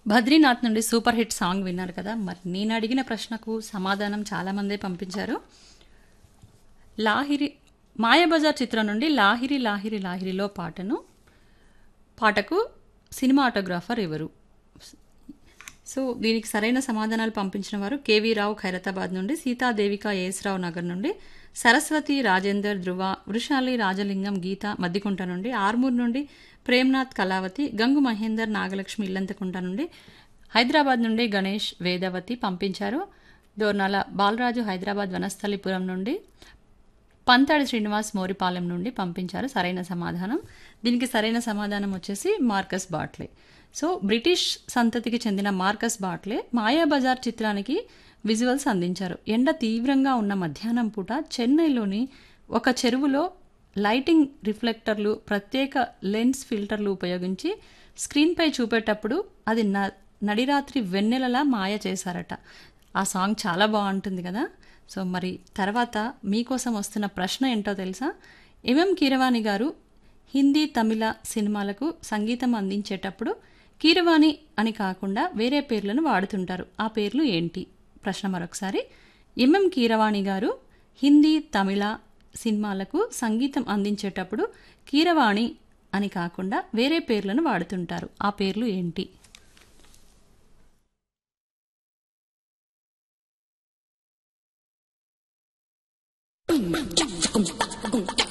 బద్రీనాథ్ నుండి super hit song విన్నారు కదా మరి నేను అడిగిన ప్రశ్నకు సమాధానం చాలామందే పంపించారు లాహిరి మాయాబజార్ చిత్రం నుండి లాహిరి లాహిరి లాహిరిలో పాటను పాటకు సినిమాటోగ్రాఫర్ ఎవరు సో దీనికి సరైన సమాధానాలు పంపించిన వారు కేవీ రావు ఖైరతాబాద్ నుండి సీతాదేవిక రావు నగర్ నుండి సరస్వతి రాజేందర్ ధృవ వృషాలి రాజలింగం గీత మద్దికుంట నుండి ఆర్మూర్ నుండి ప్రేమ్నాథ్ కళావతి గంగు మహేందర్ నాగలక్ష్మి ఇల్లంతకుంట నుండి హైదరాబాద్ నుండి గణేష్ వేదవతి పంపించారు దోర్నాల బాలరాజు హైదరాబాద్ వనస్థలిపురం నుండి పంతాడి శ్రీనివాస్ మోరిపాలెం నుండి పంపించారు సరైన సమాధానం దీనికి సరైన సమాధానం వచ్చేసి మార్కస్ బాట్లే సో బ్రిటిష్ సంతతికి చెందిన మార్కస్ బాట్లే మాయాబజార్ చిత్రానికి విజువల్స్ అందించారు ఎండ తీవ్రంగా ఉన్న మధ్యాహ్నం పూట చెన్నైలోని ఒక చెరువులో లైటింగ్ రిఫ్లెక్టర్లు ప్రత్యేక లెన్స్ ఫిల్టర్లు ఉపయోగించి స్క్రీన్పై చూపేటప్పుడు అది న నడిరాత్రి వెన్నెలలా మాయ చేశారట ఆ సాంగ్ చాలా బాగుంటుంది కదా సో మరి తర్వాత మీకోసం వస్తున్న ప్రశ్న ఏంటో తెలుసా ఎంఎం కీరవాణి గారు హిందీ తమిళ సినిమాలకు సంగీతం అందించేటప్పుడు కీరవాణి అని కాకుండా వేరే పేర్లను వాడుతుంటారు ఆ పేర్లు ఏంటి ప్రశ్న మరొకసారి ఎంఎం కీరవాణి గారు హిందీ తమిళ సినిమాలకు సంగీతం అందించేటప్పుడు కీరవాణి అని కాకుండా వేరే పేర్లను వాడుతుంటారు ఆ పేర్లు ఏంటి Boom, cha, cha, boom, ta, boom, ta.